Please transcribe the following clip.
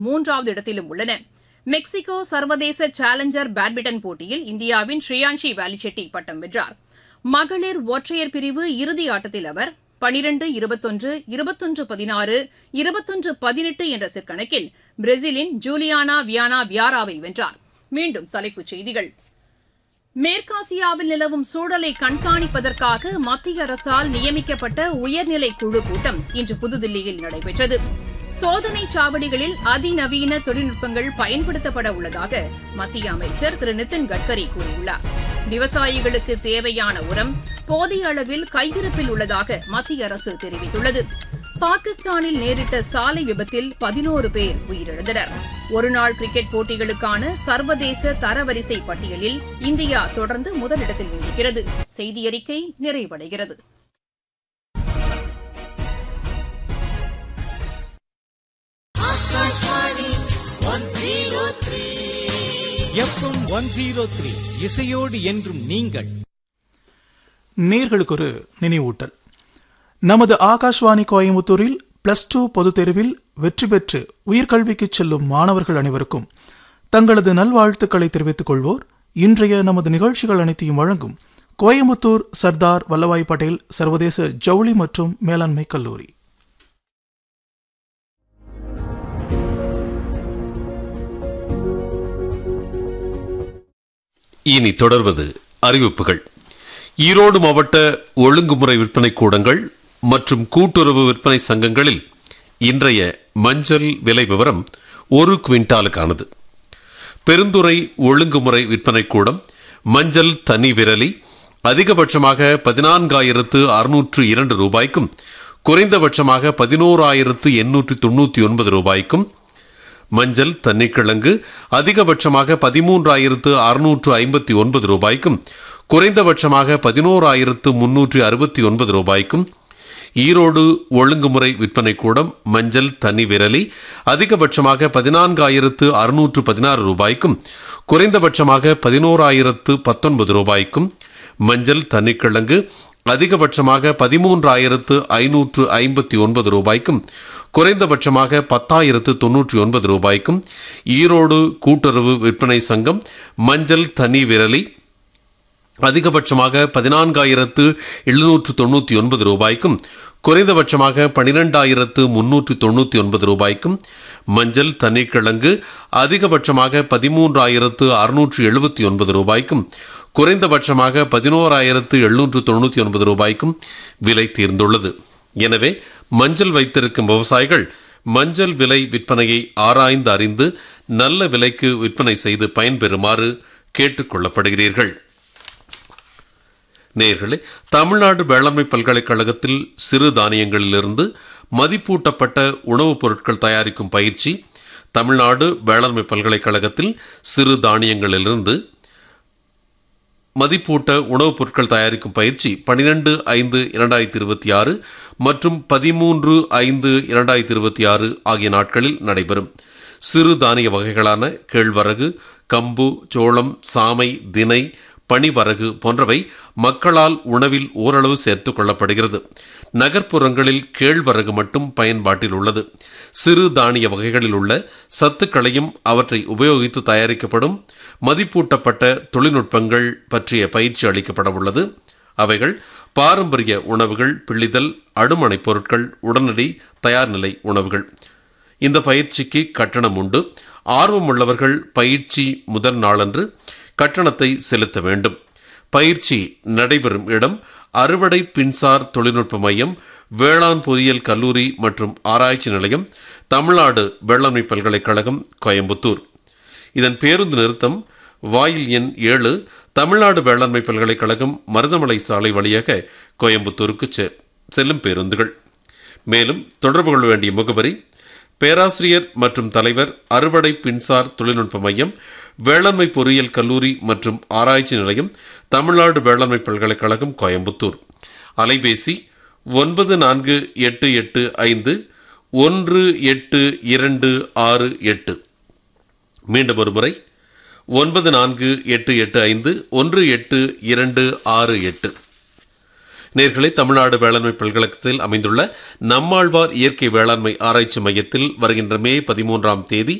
மூன்றாவது இடத்திலும் உள்ளன மெக்சிகோ சர்வதேச சேலஞ்சர் பேட்மிண்டன் போட்டியில் இந்தியாவின் ஸ்ரீயான்ஷி வேலிச்செட்டி பட்டம் வென்றார் மகளிர் ஒற்றையர் பிரிவு இறுதி ஆட்டத்தில் அவர் பனிரெண்டு இருபத்தொன்று இருபத்தொன்று பதினாறு இருபத்தொன்று பதினெட்டு என்ற செட் கணக்கில் பிரேசிலின் ஜூலியானா வியானா வியாராவை வென்றார் மீண்டும் தலைப்புச் செய்திகள் மேற்காசியாவில் நிலவும் சூழலை கண்காணிப்பதற்காக மத்திய அரசால் நியமிக்கப்பட்ட உயர்நிலை குழு கூட்டம் இன்று புதுதில்லியில் நடைபெற்றது சோதனை சாவடிகளில் அதிநவீன தொழில்நுட்பங்கள் பயன்படுத்தப்பட உள்ளதாக மத்திய அமைச்சர் திரு நிதின் கட்கரி கூறியுள்ளார் விவசாயிகளுக்கு தேவையான உரம் போதிய அளவில் கையிருப்பில் உள்ளதாக மத்திய அரசு தெரிவித்துள்ளது பாகிஸ்தானில் நேரிட்ட சாலை விபத்தில் பதினோரு பேர் உயிரிழந்தனர் ஒருநாள் கிரிக்கெட் போட்டிகளுக்கான சர்வதேச தரவரிசை பட்டியலில் இந்தியா தொடர்ந்து முதலிடத்தில் நீடிக்கிறது செய்தியறிக்கை நிறைவடைகிறது எஃப்எம் ஒன் ஜீரோ த்ரீ இசையோடு என்றும் நீங்கள் நேர்களுக்கு ஒரு நினைவூட்டல் நமது ஆகாஷ்வாணி கோயம்புத்தூரில் பிளஸ் டூ பொதுத் தேர்வில் வெற்றி பெற்று உயர்கல்விக்கு செல்லும் மாணவர்கள் அனைவருக்கும் தங்களது நல்வாழ்த்துக்களை தெரிவித்துக் கொள்வோர் இன்றைய நமது நிகழ்ச்சிகள் அனைத்தையும் வழங்கும் கோயம்புத்தூர் சர்தார் வல்லபாய் பட்டேல் சர்வதேச ஜவுளி மற்றும் மேலாண்மை கல்லூரி இனி தொடர்வது அறிவிப்புகள் ஈரோடு மாவட்ட ஒழுங்குமுறை விற்பனை கூடங்கள் மற்றும் கூட்டுறவு விற்பனை சங்கங்களில் இன்றைய மஞ்சள் விலை விவரம் ஒரு குவிண்டாலுக்கானது பெருந்துறை ஒழுங்குமுறை விற்பனை கூடம் மஞ்சள் தனி விரலி அதிகபட்சமாக பதினான்காயிரத்து அறுநூற்று இரண்டு ரூபாய்க்கும் குறைந்தபட்சமாக பதினோராயிரத்து எண்ணூற்று தொண்ணூற்றி ஒன்பது ரூபாய்க்கும் மஞ்சள் தண்ணிக்கிழங்கு அதிகபட்சமாக பதிமூன்றாயிரத்து அறுநூற்று ஐம்பத்தி ஒன்பது ரூபாய்க்கும் குறைந்தபட்சமாக பதினோராயிரத்து முன்னூற்றி அறுபத்தி ஒன்பது ரூபாய்க்கும் ஈரோடு ஒழுங்குமுறை விற்பனை கூடம் மஞ்சள் தனி விரலி அதிகபட்சமாக பதினான்காயிரத்து அறுநூற்று பதினாறு ரூபாய்க்கும் குறைந்தபட்சமாக பதினோராயிரத்து பத்தொன்பது ரூபாய்க்கும் மஞ்சள் தண்ணிக்கிழங்கு அதிகபட்சமாக பதிமூன்றாயிரத்து ஐநூற்று ஐம்பத்தி ஒன்பது ரூபாய்க்கும் குறைந்தபட்சமாக பத்தாயிரத்து தொன்னூற்றி ஒன்பது ரூபாய்க்கும் ஈரோடு கூட்டுறவு விற்பனை சங்கம் மஞ்சள் தனி விரலி அதிகபட்சமாக பதினான்காயிரத்து எழுநூற்று தொண்ணூற்றி ஒன்பது ரூபாய்க்கும் குறைந்தபட்சமாக பனிரெண்டாயிரத்து முன்னூற்றி தொண்ணூற்றி ஒன்பது ரூபாய்க்கும் மஞ்சள் தண்ணிக்கிழங்கு அதிகபட்சமாக பதிமூன்றாயிரத்து அறுநூற்று எழுபத்தி ஒன்பது ரூபாய்க்கும் குறைந்தபட்சமாக பதினோராயிரத்து எழுநூற்று தொண்ணூற்றி ஒன்பது ரூபாய்க்கும் விலை தீர்ந்துள்ளது எனவே மஞ்சள் வைத்திருக்கும் விவசாயிகள் மஞ்சள் விலை விற்பனையை ஆராய்ந்து அறிந்து நல்ல விலைக்கு விற்பனை செய்து பயன்பெறுமாறு கேட்டுக்கொள்ளப்படுகிறீர்கள் நேர்களே தமிழ்நாடு வேளாண்மை பல்கலைக்கழகத்தில் சிறு தானியங்களிலிருந்து மதிப்பூட்டப்பட்ட உணவுப் பொருட்கள் தயாரிக்கும் பயிற்சி தமிழ்நாடு வேளாண்மை பல்கலைக்கழகத்தில் சிறு தானியங்களிலிருந்து மதிப்பூட்ட உணவுப் பொருட்கள் தயாரிக்கும் பயிற்சி பனிரெண்டு ஐந்து இரண்டாயிரத்தி இருபத்தி ஆறு மற்றும் பதிமூன்று ஐந்து இரண்டாயிரத்தி இருபத்தி ஆறு ஆகிய நாட்களில் நடைபெறும் சிறு தானிய வகைகளான கேழ்வரகு கம்பு சோளம் சாமை தினை பனிவரகு போன்றவை மக்களால் உணவில் ஓரளவு சேர்த்துக் கொள்ளப்படுகிறது நகர்ப்புறங்களில் கேழ்வரகு மட்டும் பயன்பாட்டில் உள்ளது சிறு தானிய வகைகளில் உள்ள சத்துக்களையும் அவற்றை உபயோகித்து தயாரிக்கப்படும் மதிப்பூட்டப்பட்ட தொழில்நுட்பங்கள் பற்றிய பயிற்சி அளிக்கப்பட உள்ளது அவைகள் பாரம்பரிய உணவுகள் பிள்ளிதல் அடுமனை பொருட்கள் உடனடி தயார் நிலை உணவுகள் இந்த பயிற்சிக்கு கட்டணம் உண்டு ஆர்வமுள்ளவர்கள் பயிற்சி முதல் நாளன்று கட்டணத்தை செலுத்த வேண்டும் பயிற்சி நடைபெறும் இடம் அறுவடை பின்சார் தொழில்நுட்ப மையம் வேளாண் பொறியியல் கல்லூரி மற்றும் ஆராய்ச்சி நிலையம் தமிழ்நாடு வேளாண்மை பல்கலைக்கழகம் கோயம்புத்தூர் இதன் பேருந்து நிறுத்தம் வாயில் எண் ஏழு தமிழ்நாடு வேளாண்மை பல்கலைக்கழகம் மருதமலை சாலை வழியாக கோயம்புத்தூருக்கு செ- செல்லும் பேருந்துகள் மேலும் தொடர்பு கொள்ள வேண்டிய முகவரி பேராசிரியர் மற்றும் தலைவர் அறுவடை பின்சார் தொழில்நுட்ப மையம் வேளாண்மை பொறியியல் கல்லூரி மற்றும் ஆராய்ச்சி நிலையம் தமிழ்நாடு வேளாண்மை பல்கலைக்கழகம் கோயம்புத்தூர் அலைபேசி ஒன்பது நான்கு எட்டு எட்டு ஐந்து ஒன்று எட்டு இரண்டு ஆறு எட்டு மீண்டும் ஒரு முறை ஒன்பது நான்கு எட்டு எட்டு ஐந்து ஒன்று எட்டு இரண்டு ஆறு எட்டு நேர்களை தமிழ்நாடு வேளாண்மை பல்கழகத்தில் அமைந்துள்ள நம்மாழ்வார் இயற்கை வேளாண்மை ஆராய்ச்சி மையத்தில் வருகின்ற மே பதிமூன்றாம் தேதி